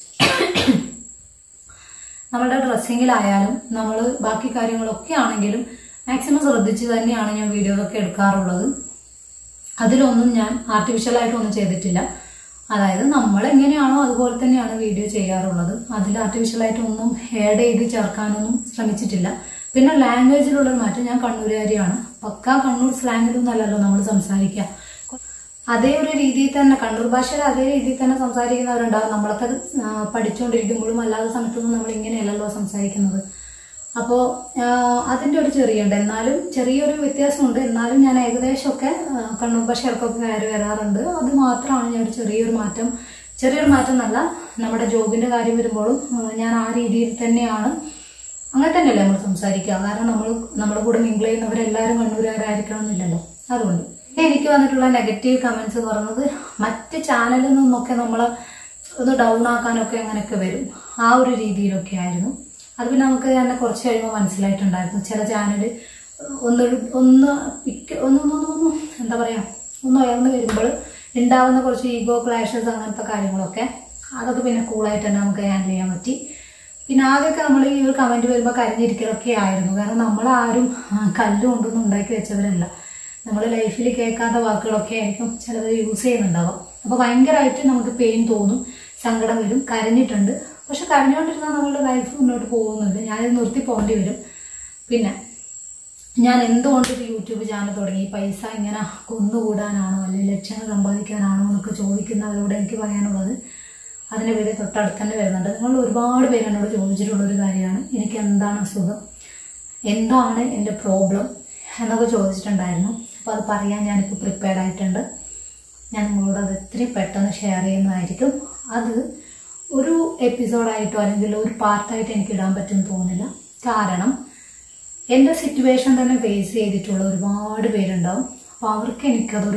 നമ്മളുടെ ഡ്രസ്സിങ്ങിലായാലും നമ്മൾ ബാക്കി കാര്യങ്ങളൊക്കെ ആണെങ്കിലും മാക്സിമം ശ്രദ്ധിച്ച് തന്നെയാണ് ഞാൻ വീഡിയോസൊക്കെ എടുക്കാറുള്ളത് അതിലൊന്നും ഞാൻ ആർട്ടിഫിഷ്യൽ ആയിട്ടൊന്നും ചെയ്തിട്ടില്ല അതായത് നമ്മൾ എങ്ങനെയാണോ അതുപോലെ തന്നെയാണ് വീഡിയോ ചെയ്യാറുള്ളത് അതിൽ ആർട്ടിഫിഷ്യൽ ആയിട്ടൊന്നും ആഡ് ചെയ്ത് ചേർക്കാനൊന്നും ശ്രമിച്ചിട്ടില്ല പിന്നെ ലാംഗ്വേജിലുള്ളൊരു മാറ്റം ഞാൻ കണ്ണൂരുകാരിയാണ് പക്ക കണ്ണൂർ സ്ലാങ്ങിലൊന്നും അല്ലല്ലോ നമ്മൾ സംസാരിക്കുക അതേ ഒരു രീതിയിൽ തന്നെ കണ്ണൂർ ഭാഷയിൽ അതേ രീതിയിൽ തന്നെ സംസാരിക്കുന്നവരുണ്ടാവും നമ്മളൊക്കെ അത്, ആ, പഠിച്ചുകൊണ്ടിരിക്കുമ്പോഴും അല്ലാത്ത സമയത്തൊന്നും നമ്മൾ ഇങ്ങനെയല്ലല്ലോ സംസാരിക്കുന്നത് അപ്പോൾ അതിന്റെ ഒരു ചെറിയുണ്ട് എന്നാലും ചെറിയൊരു വ്യത്യാസമുണ്ട് എന്നാലും ഞാൻ ഏകദേശമൊക്കെ ആ, കണ്ണൂർ ഭാഷ ഇറക്കൊക്കെ കയറി വരാറുണ്ട് അത് മാത്രമാണ് ഞാൻ ഒരു ചെറിയൊരു മാറ്റം ചെറിയൊരു മാറ്റം എന്നല്ല നമ്മുടെ ജോബിന്റെ കാര്യം വരുമ്പോഴും ആ, ഞാൻ ആ രീതിയിൽ തന്നെയാണ് അങ്ങനെ തന്നെയല്ലേ നമ്മൾ സംസാരിക്കുക കാരണം നമ്മൾ നമ്മുടെ കൂടെ മിങ്കിൾ ചെയ്യുന്നവരെല്ലാവരും കണ്ണൂരുകാരായിരിക്കണം എന്നില്ലല്ലോ അതുകൊണ്ട് പിന്നെ എനിക്ക് വന്നിട്ടുള്ള നെഗറ്റീവ് കമന്റ്സ് എന്ന് പറയുന്നത് മറ്റ് ചാനലിൽ നിന്നൊക്കെ നമ്മൾ ഒന്ന് ഡൗൺ ആക്കാനൊക്കെ അങ്ങനെയൊക്കെ വരും ആ ഒരു രീതിയിലൊക്കെ ആയിരുന്നു അത് പിന്നെ നമുക്ക് തന്നെ കുറച്ച് കഴിയുമ്പോൾ മനസ്സിലായിട്ടുണ്ടായിരുന്നു ചില ചാനൽ ഒന്ന് ഒന്ന് പിക്ക് ഒന്ന് ഒന്ന് ഒന്ന് ഒന്ന് എന്താ പറയാ ഒന്ന് ഉയർന്നു വരുമ്പോൾ ഉണ്ടാവുന്ന കുറച്ച് ഈഗോ ക്ലാഷസ് അങ്ങനത്തെ കാര്യങ്ങളൊക്കെ അതൊക്കെ പിന്നെ കൂളായിട്ട് തന്നെ നമുക്ക് ഹാൻഡിൽ ചെയ്യാൻ പറ്റി പിന്നെ ആദ്യമൊക്കെ നമ്മൾ ഈ ഒരു കമന്റ് വരുമ്പോൾ കരഞ്ഞിരിക്കലൊക്കെ ആയിരുന്നു കാരണം നമ്മൾ ആരും കല്ല് കൊണ്ടൊന്നും ഉണ്ടാക്കി വെച്ചവരല്ല നമ്മൾ ലൈഫിൽ കേൾക്കാത്ത വാക്കുകളൊക്കെ ആയിരിക്കും ചിലവർ യൂസ് ചെയ്യുന്നുണ്ടാവാം അപ്പൊ ഭയങ്കരമായിട്ട് നമുക്ക് പെയിൻ തോന്നും സങ്കടം വരും കരഞ്ഞിട്ടുണ്ട് പക്ഷെ കരഞ്ഞുകൊണ്ടിരുന്നാൽ നമ്മളുടെ ലൈഫ് മുന്നോട്ട് പോകുന്നുണ്ട് ഞാനിത് നിർത്തി പോകേണ്ടി വരും പിന്നെ ഞാൻ എന്തുകൊണ്ട് ഒരു യൂട്യൂബ് ചാനൽ തുടങ്ങി പൈസ ഇങ്ങനെ കൊന്നുകൂടാനാണോ അല്ലെങ്കിൽ ലക്ഷങ്ങൾ സമ്പാദിക്കാനാണോ എന്നൊക്കെ ചോദിക്കുന്നവരോട് എനിക്ക് പറയാനുള്ളത് അതിന്റെ പേര് തൊട്ടടുത്ത് തന്നെ വരുന്നുണ്ട് നിങ്ങൾ ഒരുപാട് പേര് എന്നോട് ചോദിച്ചിട്ടുള്ള ഒരു കാര്യമാണ് എനിക്ക് എന്താണ് അസുഖം എന്താണ് എൻ്റെ പ്രോബ്ലം എന്നൊക്കെ ചോദിച്ചിട്ടുണ്ടായിരുന്നു അപ്പോൾ അത് പറയാൻ ഞാനിപ്പോൾ പ്രിപ്പയർഡ് ആയിട്ടുണ്ട് ഞാൻ നിങ്ങളോട് അത് എത്രയും പെട്ടെന്ന് ഷെയർ ചെയ്യുന്നതായിരിക്കും അത് ഒരു എപ്പിസോഡായിട്ടോ അല്ലെങ്കിൽ ഒരു പാർട്ടായിട്ട് എനിക്ക് ഇടാൻ പറ്റുമെന്ന് തോന്നുന്നില്ല കാരണം എൻ്റെ സിറ്റുവേഷൻ തന്നെ ഫേസ് ചെയ്തിട്ടുള്ള ഒരുപാട് പേരുണ്ടാവും അപ്പോൾ അവർക്ക് എനിക്കതൊരു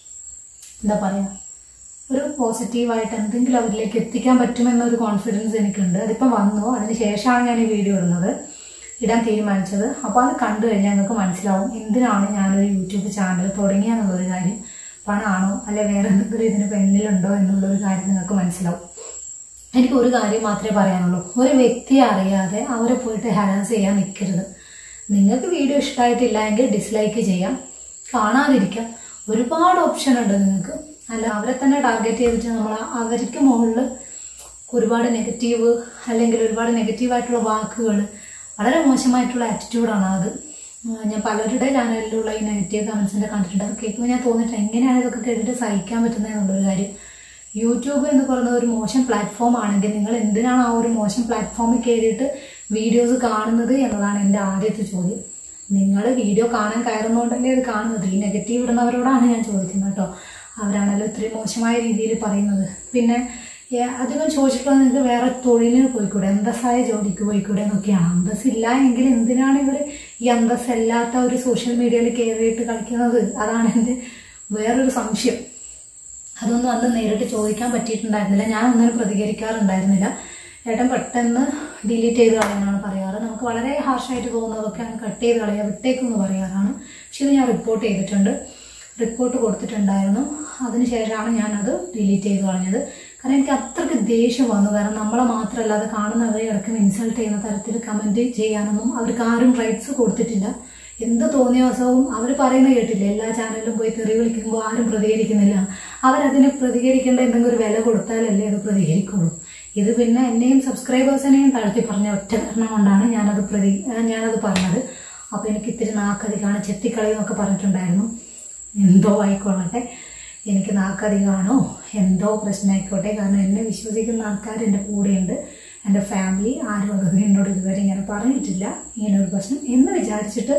എന്താ പറയുക ഒരു പോസിറ്റീവായിട്ട് എന്തെങ്കിലും അവരിലേക്ക് എത്തിക്കാൻ പറ്റുമെന്നൊരു കോൺഫിഡൻസ് എനിക്കുണ്ട് അതിപ്പോൾ വന്നു അതിന് ശേഷമാണ് ഞാൻ ഈ വീഡിയോ ഇടുന്നത് ഇടാൻ തീരുമാനിച്ചത് അപ്പോൾ അത് കണ്ടു കഴിഞ്ഞാൽ നിങ്ങൾക്ക് മനസ്സിലാവും എന്തിനാണ് ഞാനൊരു യൂട്യൂബ് ചാനൽ തുടങ്ങിയെന്നുള്ളൊരു കാര്യം പണമാണോ അല്ലെ വേറെ എന്തെങ്കിലും ഇതിന് പിന്നിലുണ്ടോ എന്നുള്ളൊരു കാര്യം നിങ്ങൾക്ക് മനസ്സിലാവും എനിക്ക് ഒരു കാര്യം മാത്രമേ പറയാനുള്ളൂ ഒരു വ്യക്തിയെ അറിയാതെ അവരെ പോയിട്ട് ഹാരാസ് ചെയ്യാൻ നിൽക്കരുത് നിങ്ങൾക്ക് വീഡിയോ ഇഷ്ടമായിട്ടില്ല എങ്കിൽ ഡിസ്ലൈക്ക് ചെയ്യാം കാണാതിരിക്കാം ഒരുപാട് ഓപ്ഷൻ ഉണ്ട് നിങ്ങൾക്ക് അല്ല അവരെ തന്നെ ടാർഗറ്റ് ചെയ്തിട്ട് നമ്മൾ അവർക്ക് മുകളിൽ ഒരുപാട് നെഗറ്റീവ് അല്ലെങ്കിൽ ഒരുപാട് നെഗറ്റീവായിട്ടുള്ള വാക്കുകൾ വളരെ മോശമായിട്ടുള്ള ആറ്റിറ്റ്യൂഡാണ് അത് ആ, ഞാൻ പലരുടെ ചാനലിലുള്ള ഈ നെഗറ്റീവ് കമൻസിന്റെ കണ്ടിട്ടുണ്ട് അത് കേൾക്കുമ്പോൾ ഞാൻ തോന്നിട്ട് എങ്ങനെയാണ് ഇതൊക്കെ കേട്ടിട്ട് സഹിക്കാൻ പറ്റുന്നത് എന്നുള്ളൊരു കാര്യം യൂട്യൂബ് എന്ന് പറയുന്നത് ഒരു മോശം പ്ലാറ്റ്ഫോം ആണെങ്കിൽ നിങ്ങൾ എന്തിനാണ് ആ ഒരു മോശം പ്ലാറ്റ്ഫോമിൽ കയറിയിട്ട് വീഡിയോസ് കാണുന്നത് എന്നതാണ് എൻ്റെ ആദ്യത്തെ ചോദ്യം നിങ്ങൾ വീഡിയോ കാണാൻ കയറുന്നതുകൊണ്ടല്ലേ അത് കാണുന്നത് ഈ നെഗറ്റീവ് ഇടുന്നവരോടാണ് ഞാൻ ചോദിക്കുന്നത് കേട്ടോ അവരാണല്ലോ ഇത്രയും മോശമായ രീതിയിൽ പറയുന്നത് പിന്നെ ഏ, അധികം ചോദിച്ചിട്ടുള്ളത് നിങ്ങൾക്ക് വേറെ തൊഴിലിന് പോയിക്കൂടെ അന്തസ്സായ ജോലിക്ക് പോയിക്കൂടെ എന്നൊക്കെയാണ് അന്തസ്സില്ല എങ്കിൽ എന്തിനാണ് ഇവർ ഈ അന്തസ്സല്ലാത്ത ഒരു സോഷ്യൽ മീഡിയയിൽ കയറിയിട്ട് കളിക്കുന്നത് അതാണ് എൻ്റെ വേറൊരു സംശയം അതൊന്നും അന്ന് നേരിട്ട് ചോദിക്കാൻ പറ്റിയിട്ടുണ്ടായിരുന്നില്ല ഞാൻ ഒന്നിനും പ്രതികരിക്കാറുണ്ടായിരുന്നില്ല ഏട്ടൻ പെട്ടെന്ന് ഡിലീറ്റ് ചെയ്ത് കളയാനാണ് പറയാറ് നമുക്ക് വളരെ ഹാർഷായിട്ട് തോന്നുന്നതൊക്കെ അങ്ങ് കട്ട് ചെയ്ത് കളയുക വിട്ടേക്കെന്ന് പറയാറാണ് പക്ഷെ ഇത് ഞാൻ റിപ്പോർട്ട് ചെയ്തിട്ടുണ്ട് റിപ്പോർട്ട് കൊടുത്തിട്ടുണ്ടായിരുന്നു അതിനുശേഷമാണ് ഞാനത് ഡിലീറ്റ് ചെയ്ത് കളഞ്ഞത് കാരണം എനിക്ക് അത്രയ്ക്ക് ദേഷ്യം വന്നു കാരണം നമ്മളെ മാത്രമല്ലാതെ കാണുന്നവരെ ഇടയ്ക്കും ഇൻസൾട്ട് ചെയ്യുന്ന തരത്തിൽ കമൻറ്റ് ചെയ്യാനൊന്നും അവർക്ക് ആരും റൈറ്റ്സ് കൊടുത്തിട്ടില്ല എന്ത് തോന്നിയ ദിവസവും അവർ പറയുന്ന കേട്ടില്ല എല്ലാ ചാനലിലും പോയി തെറി വിളിക്കുമ്പോൾ ആരും പ്രതികരിക്കുന്നില്ല അവരതിന് പ്രതികരിക്കേണ്ട എന്തെങ്കിലും ഒരു വില കൊടുത്താലല്ലേ അത് പ്രതികരിക്കുള്ളൂ ഇത് പിന്നെ എന്നെയും സബ്സ്ക്രൈബേഴ്സിനെയും താഴ്ത്തി പറഞ്ഞ ഒറ്റ കാരണം കൊണ്ടാണ് ഞാനത് പ്രതി ആ, ഞാനത് പറഞ്ഞത് അപ്പോൾ എനിക്ക് ഇത്തിരി നാക്കധികമാണ് ചെത്തിക്കളി എന്നൊക്കെ പറഞ്ഞിട്ടുണ്ടായിരുന്നു എന്തോ ആയിക്കോളട്ടെ എനിക്ക് നാക്കധികമാണോ എന്തോ പ്രശ്നമായിക്കോട്ടെ കാരണം എന്നെ വിശ്വസിക്കുന്ന ആൾക്കാർ എൻ്റെ കൂടെയുണ്ട് എൻ്റെ ഫാമിലി ആരും അത് എന്നോട് ഇതുവരെ ഇങ്ങനെ പറഞ്ഞിട്ടില്ല ഇങ്ങനെ ഒരു പ്രശ്നം എന്ന് വിചാരിച്ചിട്ട്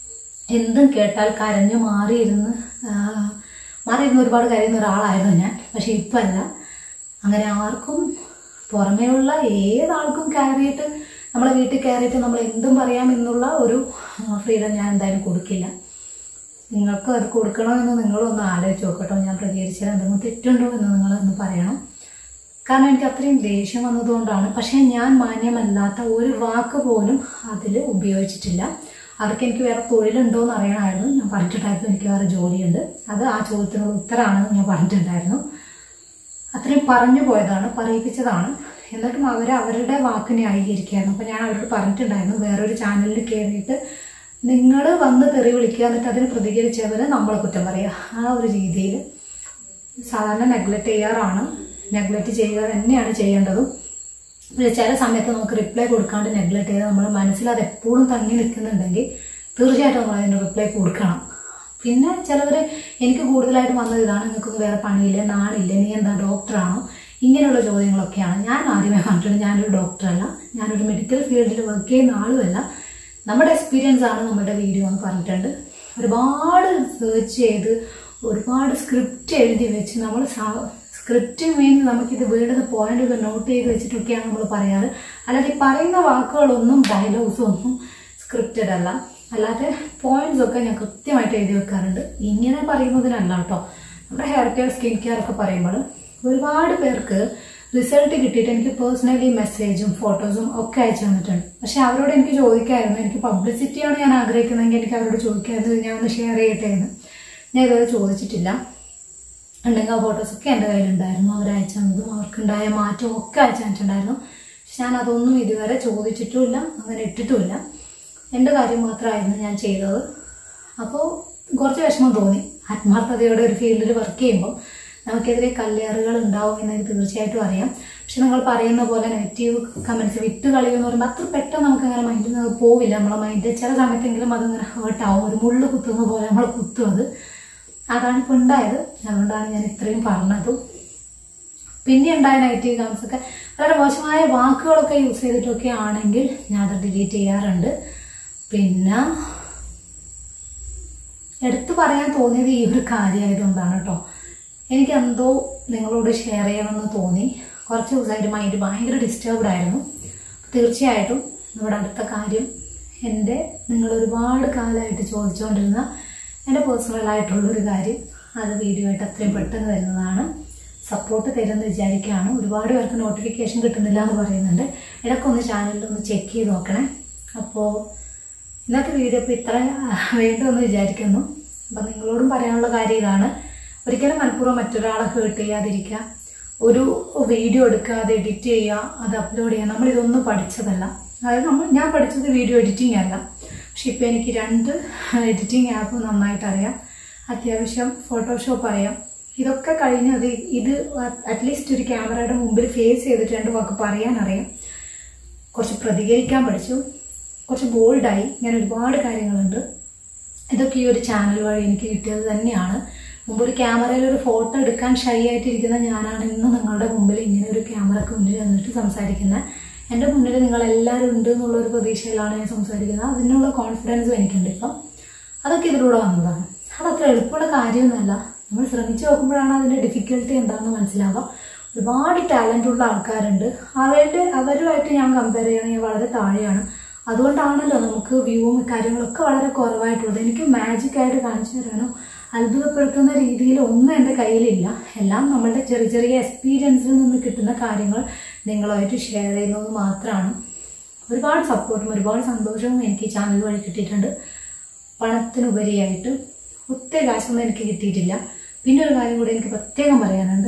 എന്തും കേട്ടാൽ കരഞ്ഞു മാറിയിരുന്ന് ആ, മാറിയിരുന്ന് ഒരുപാട് കരയുന്ന ഒരാളായിരുന്നു ഞാൻ പക്ഷെ ഇപ്പം അല്ല അങ്ങനെ ആർക്കും പുറമേയുള്ള ഏതാൾക്കും കയറിയിട്ട് നമ്മളെ വീട്ടിൽ കയറിയിട്ട് നമ്മൾ എന്തും പറയാം എന്നുള്ള ഒരു ഫ്രീഡം ഞാൻ എന്തായാലും കൊടുക്കില്ല നിങ്ങൾക്ക് അത് കൊടുക്കണമെന്ന് നിങ്ങളൊന്ന് ആലോചിച്ച് നോക്കട്ടോ ഞാൻ പ്രതികരിച്ചാൽ എന്തെങ്കിലും തെറ്റുണ്ടോ എന്ന് നിങ്ങളൊന്ന് പറയണം കാരണം എനിക്ക് അത്രയും ദേഷ്യം വന്നതുകൊണ്ടാണ് പക്ഷേ ഞാൻ മാന്യമല്ലാത്ത ഒരു വാക്ക് പോലും അതിൽ ഉപയോഗിച്ചിട്ടില്ല അവർക്ക് എനിക്ക് വേറെ തൊഴിലുണ്ടോ എന്ന് അറിയണമായിരുന്നു ഞാൻ പറഞ്ഞിട്ടുണ്ടായിരുന്നു എനിക്ക് വേറെ ജോലിയുണ്ട് അത് ആ ചോദ്യത്തിനുള്ള ഉത്തരമാണെന്ന് ഞാൻ പറഞ്ഞിട്ടുണ്ടായിരുന്നു അത്രയും പറഞ്ഞു പോയതാണ് പറയിപ്പിച്ചതാണ് എന്നിട്ടും അവർ അവരുടെ വാക്ക് ന്യായീകരിക്കുകയായിരുന്നു അപ്പം ഞാൻ അവരോട് പറഞ്ഞിട്ടുണ്ടായിരുന്നു വേറൊരു ചാനലിൽ കയറിയിട്ട് നിങ്ങൾ വന്ന് തെറി വിളിക്കുക എന്നിട്ട് അതിന് പ്രതികരിച്ചവർ നമ്മളെ കുറ്റം പറയുക ആ ഒരു രീതിയിൽ സാധാരണ നെഗ്ലക്റ്റ് ചെയ്യാറാണ് നെഗ്ലക്റ്റ് ചെയ്യുക തന്നെയാണ് ചെയ്യേണ്ടതും പക്ഷേ ചില സമയത്ത് നമുക്ക് റിപ്ലൈ കൊടുക്കാണ്ട് നെഗ്ലക്റ്റ് ചെയ്ത് നമ്മൾ മനസ്സിൽ അത് എപ്പോഴും തങ്ങി നിൽക്കുന്നുണ്ടെങ്കിൽ തീർച്ചയായിട്ടും നമ്മൾ അതിന് റിപ്ലൈ കൊടുക്കണം പിന്നെ ചിലവർ എനിക്ക് കൂടുതലായിട്ട് വന്നത് ഇതാണ് നിങ്ങൾക്കൊന്നും വേറെ പണിയില്ല നാളില്ല നീ എന്താ ഡോക്ടറാണോ ഇങ്ങനെയുള്ള ചോദ്യങ്ങളൊക്കെയാണ് ഞാൻ ആദ്യമേ പറഞ്ഞിട്ടുണ്ട് ഞാനൊരു ഡോക്ടറല്ല ഞാനൊരു മെഡിക്കൽ ഫീൽഡിൽ വർക്ക് ചെയ്യുന്ന ആളുമല്ല നമ്മുടെ എക്സ്പീരിയൻസ് ആണ് നമ്മുടെ വീഡിയോ എന്ന് പറഞ്ഞിട്ടുണ്ട് ഒരുപാട് സെർച്ച് ചെയ്ത് ഒരുപാട് സ്ക്രിപ്റ്റ് എഴുതി വെച്ച് നമ്മൾ സ്ക്രിപ്റ്റ് മീൻസ് നമുക്കിത് വേണ്ടത് പോയിന്റുകൾ നോട്ട് ചെയ്ത് വെച്ചിട്ടൊക്കെയാണ് നമ്മൾ പറയാറ് അല്ലാതെ ഈ പറയുന്ന വാക്കുകളൊന്നും ഡയലോഗ്സും ഒന്നും സ്ക്രിപ്റ്റഡ് അല്ല അല്ലാതെ പോയിന്റ്സ് ഒക്കെ ഞാൻ കൃത്യമായിട്ട് എഴുതി വെക്കാറുണ്ട് ഇങ്ങനെ പറയുന്നതിനല്ല കേട്ടോ നമ്മുടെ ഹെയർ കെയർ സ്കിൻ കെയർ ഒക്കെ പറയുമ്പോൾ ഒരുപാട് പേർക്ക് റിസൾട്ട് കിട്ടിയിട്ട് എനിക്ക് പേഴ്സണലി മെസ്സേജും ഫോട്ടോസും ഒക്കെ അയച്ചു തന്നിട്ടുണ്ട് പക്ഷെ അവരോട് എനിക്ക് ചോദിക്കായിരുന്നു എനിക്ക് പബ്ലിസിറ്റിയാണ് ഞാൻ ആഗ്രഹിക്കുന്നതെങ്കിൽ എനിക്ക് അവരോട് ചോദിക്കായിരുന്നു ഞാൻ ഒന്ന് ഷെയർ ചെയ്യട്ടെ എന്ന് ഞാൻ ഇതുവരെ ചോദിച്ചിട്ടില്ല ഉണ്ടെങ്കിൽ ആ ഫോട്ടോസൊക്കെ എൻ്റെ കയ്യിലുണ്ടായിരുന്നു അവർ അയച്ചു തന്നതും അവർക്കുണ്ടായ മാറ്റവും ഒക്കെ അയച്ചു തന്നിട്ടുണ്ടായിരുന്നു പക്ഷെ ഞാൻ അതൊന്നും ഇതുവരെ ചോദിച്ചിട്ടുമില്ല അങ്ങനെ ഇട്ടിട്ടുമില്ല എൻ്റെ കാര്യം മാത്രമായിരുന്നു ഞാൻ ചെയ്തത് അപ്പോൾ കുറച്ച് വിഷമം തോന്നി ആത്മാർത്ഥതയോടെ ഒരു ഫീൽഡിൽ വർക്ക് ചെയ്യുമ്പോൾ നമുക്കെതിരെ കല്ലേറുകൾ ഉണ്ടാവും എന്ന് എനിക്ക് തീർച്ചയായിട്ടും അറിയാം പക്ഷെ നിങ്ങൾ പറയുന്ന പോലെ നെഗറ്റീവ് കമൻസ് വിട്ട് കളയുമെന്ന് പറയുമ്പോൾ അത്ര പെട്ടെന്ന് നമുക്ക് അങ്ങനെ മൈൻഡിൽ നിന്ന് പോവില്ല നമ്മളെ മൈൻഡ് ചില സമയത്തെങ്കിലും അതിങ്ങനെ ഹേർട്ടാവും ഒരു മുള്ളു കുത്തുന്ന പോലെ നമ്മൾ കുത്തും അത് അതാണ് ഇപ്പോൾ ഉണ്ടായത് അതുകൊണ്ടാണ് ഞാൻ ഇത്രയും പറഞ്ഞതും പിന്നെ ഉണ്ടായ നെഗറ്റീവ് കമൻസ് ഒക്കെ വളരെ മോശമായ വാക്കുകളൊക്കെ യൂസ് ചെയ്തിട്ടൊക്കെ ആണെങ്കിൽ ഞാൻ അത് ഡിലീറ്റ് ചെയ്യാറുണ്ട് പിന്നെ എടുത്തു പറയാൻ തോന്നിയത് ഈ ഒരു കാര്യമായതുകൊണ്ടാണ് കേട്ടോ എനിക്ക് എന്തോ നിങ്ങളോട് ഷെയർ ചെയ്യണമെന്ന് തോന്നി കുറച്ച് ദിവസമായിട്ട് മൈൻഡ് ഭയങ്കര ഡിസ്റ്റർബ്ഡ് ആയിരുന്നു തീർച്ചയായിട്ടും നമ്മുടെ അടുത്ത കാര്യം എൻ്റെ നിങ്ങൾ ഒരുപാട് കാലമായിട്ട് ചോദിച്ചുകൊണ്ടിരുന്ന എൻ്റെ പേഴ്സണൽ ആയിട്ടുള്ളൊരു കാര്യം അത് വീഡിയോ ആയിട്ട് അത്രയും പെട്ടെന്ന് വരുന്നതാണ് സപ്പോർട്ട് തരുമെന്ന് വിചാരിക്കുകയാണ് ഒരുപാട് പേർക്ക് നോട്ടിഫിക്കേഷൻ കിട്ടുന്നില്ല എന്ന് പറയുന്നുണ്ട് ഇടയ്ക്ക് ഒന്ന് ചാനലിൽ ഒന്ന് ചെക്ക് ചെയ്ത് നോക്കണേ അപ്പോൾ ഇന്നത്തെ വീഡിയോ ഇപ്പോൾ ഇത്ര വേണ്ടുമെന്ന് വിചാരിക്കുന്നു അപ്പം നിങ്ങളോടും പറയാനുള്ള കാര്യം ഇതാണ് ഒരിക്കലും മനഃപൂർവ്വം മറ്റൊരാളെ ഹേർട്ട് ചെയ്യാതിരിക്കുക ഒരു വീഡിയോ എടുക്കുക അത് എഡിറ്റ് ചെയ്യുക അത് അപ്ലോഡ് ചെയ്യുക നമ്മൾ ഇതൊന്നും പഠിച്ചതല്ല അതായത് നമ്മൾ ഞാൻ പഠിച്ചത് വീഡിയോ എഡിറ്റിംഗ് അല്ല പക്ഷെ ഇപ്പം എനിക്ക് രണ്ട് എഡിറ്റിംഗ് ആപ്പ് നന്നായിട്ട് അറിയാം അത്യാവശ്യം ഫോട്ടോഷോപ്പ് അറിയാം ഇതൊക്കെ കഴിഞ്ഞത് ഇത് അറ്റ്ലീസ്റ്റ് ഒരു ക്യാമറയുടെ മുമ്പിൽ ഫേസ് ചെയ്തിട്ട് രണ്ട് വാക്ക് പറയാൻ അറിയാം കുറച്ച് പ്രതികരിക്കാൻ പഠിച്ചു കുറച്ച് ബോൾഡായി ഇങ്ങനെ ഒരുപാട് കാര്യങ്ങളുണ്ട് ഇതൊക്കെ ഈ ഒരു ചാനൽ വഴി എനിക്ക് കിട്ടിയത് തന്നെയാണ് മുമ്പ് ഒരു ക്യാമറയിൽ ഒരു ഫോട്ടോ എടുക്കാൻ ഷൈ ആയിട്ടിരിക്കുന്ന ഞാനാണ് ഇന്ന് നിങ്ങളുടെ മുമ്പിൽ ഇങ്ങനെ ഒരു ക്യാമറക്ക് മുന്നിൽ നിന്നിട്ട് സംസാരിക്കുന്നത് എൻ്റെ മുന്നിൽ നിങ്ങൾ എല്ലാവരും ഉണ്ട് എന്നുള്ള ഒരു പ്രതീക്ഷയിലാണ് ഞാൻ സംസാരിക്കുന്നത് അതിനുള്ള കോൺഫിഡൻസും എനിക്കുണ്ട് ഇപ്പം അതൊക്കെ ഇതിലൂടെ വന്നതാണ് അതത്ര എളുപ്പമുള്ള കാര്യമൊന്നുമല്ല നമ്മൾ ശ്രമിച്ചു നോക്കുമ്പോഴാണ് അതിൻ്റെ ഡിഫിക്കൽട്ടി എന്താണെന്ന് മനസ്സിലാവുക ഒരുപാട് ടാലൻ്റ് ഉള്ള ആൾക്കാരുണ്ട് അവരുടെ അവരുമായിട്ട് ഞാൻ കമ്പയർ ചെയ്യുകയാണെങ്കിൽ വളരെ താഴെയാണ് അതുകൊണ്ടാണല്ലോ നമുക്ക് വ്യൂവും കാര്യങ്ങളൊക്കെ വളരെ കുറവായിട്ടുള്ളത് എനിക്ക് മാജിക് ആയിട്ട് കാണിച്ചു തരാനോ അത്ഭുതപ്പെടുത്തുന്ന രീതിയിൽ ഒന്നും എൻ്റെ കയ്യിലില്ല എല്ലാം നമ്മളുടെ ചെറിയ ചെറിയ എക്സ്പീരിയൻസിൽ നിന്ന് കിട്ടുന്ന കാര്യങ്ങൾ നിങ്ങളുമായിട്ട് ഷെയർ ചെയ്യുന്നത് മാത്രമാണ് ഒരുപാട് സപ്പോർട്ടും ഒരുപാട് സന്തോഷവും എനിക്ക് ഈ ചാനൽ വഴി കിട്ടിയിട്ടുണ്ട് പണത്തിനുപരിയായിട്ട് ഒത്തിരി കാശൊന്നും എനിക്ക് കിട്ടിയിട്ടില്ല പിന്നെ ഒരു കാര്യം കൂടി എനിക്ക് പ്രത്യേകം പറയാനുണ്ട്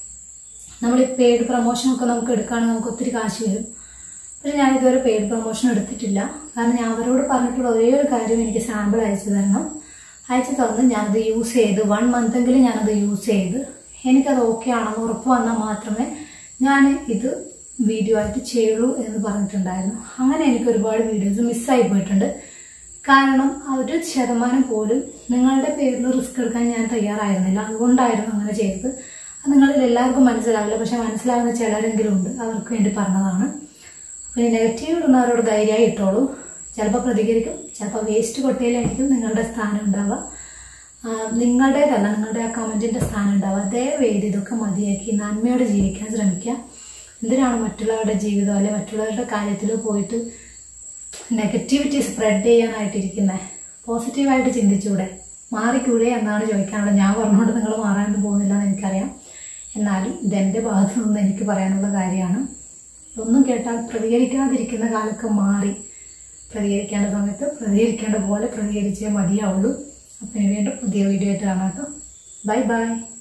നമ്മൾ ഈ പെയ്ഡ് പ്രൊമോഷനൊക്കെ നമുക്ക് എടുക്കുകയാണെങ്കിൽ നമുക്ക് ഒത്തിരി കാശ് വരും പക്ഷെ ഞാൻ ഇതുവരെ പെയ്ഡ് പ്രൊമോഷൻ എടുത്തിട്ടില്ല കാരണം ഞാൻ അവരോട് പറഞ്ഞിട്ടുള്ള ഒരേ ഒരു കാര്യം എനിക്ക് സാമ്പിൾ അയച്ചു തരണം അയച്ചു തന്ന് ഞാനത് യൂസ് ചെയ്ത് വൺ മന്തെങ്കിലും ഞാനത് യൂസ് ചെയ്ത് എനിക്കത് ഓക്കെ ആണെന്ന് ഉറപ്പ് വന്നാൽ മാത്രമേ ഞാൻ ഇത് വീഡിയോ ആയിട്ട് ചെയ്യുള്ളൂ എന്ന് പറഞ്ഞിട്ടുണ്ടായിരുന്നു അങ്ങനെ എനിക്ക് ഒരുപാട് വീഡിയോസ് മിസ്സായി പോയിട്ടുണ്ട് കാരണം ആ ഒരു ശതമാനം പോലും നിങ്ങളുടെ പേരിൽ റിസ്ക് എടുക്കാൻ ഞാൻ തയ്യാറായിരുന്നില്ല അതുകൊണ്ടായിരുന്നു അങ്ങനെ ചെയ്തത് അത് നിങ്ങളിൽ എല്ലാവർക്കും മനസ്സിലാവില്ല പക്ഷെ മനസ്സിലാവുന്ന ചിലരെങ്കിലും ഉണ്ട് അവർക്ക് വേണ്ടി പറഞ്ഞതാണ് അപ്പോൾ ഈ നെഗറ്റീവ് ഇടുന്നവരോട് ധൈര്യമായി ഇട്ടോളൂ ചിലപ്പോൾ പ്രതികരിക്കും ചിലപ്പോൾ വേസ്റ്റ് കൊട്ടയിലായിരിക്കും നിങ്ങളുടെ സ്ഥാനം ഉണ്ടാവുക ആ, നിങ്ങളുടേതല്ല നിങ്ങളുടെ ആ കമൻറ്റിൻ്റെ സ്ഥാനം ഉണ്ടാവുക ദയവേത് ഇതൊക്കെ മതിയാക്കി നന്മയോടെ ജീവിക്കാൻ ശ്രമിക്കുക എന്തിനാണ് മറ്റുള്ളവരുടെ ജീവിതം അല്ലെ മറ്റുള്ളവരുടെ കാര്യത്തിൽ പോയിട്ട് നെഗറ്റിവിറ്റി സ്പ്രെഡ് ചെയ്യാനായിട്ടിരിക്കുന്നത് പോസിറ്റീവായിട്ട് ചിന്തിച്ചൂടെ മാറിക്കൂടെ എന്നാണ് ചോദിക്കാനുള്ളത് ഞാൻ പറഞ്ഞുകൊണ്ട് നിങ്ങൾ മാറാനൊന്നും പോകുന്നില്ല എന്ന് എനിക്കറിയാം എന്നാലും ഇതെൻ്റെ ഭാഗത്തു നിന്ന് എനിക്ക് പറയാനുള്ള കാര്യമാണ് ഒന്നും കേട്ടാൽ പ്രതികരിക്കാതിരിക്കുന്ന കാലൊക്കെ മാറി പ്രതികരിക്കേണ്ട സമയത്ത് പ്രതികരിക്കേണ്ട പോലെ പ്രതികരിച്ചേ മതിയാവുള്ളൂ അപ്പം ഇനി വീണ്ടും പുതിയ വീഡിയോ ആയിട്ട് കാണാം കേട്ടോ ബൈ ബൈ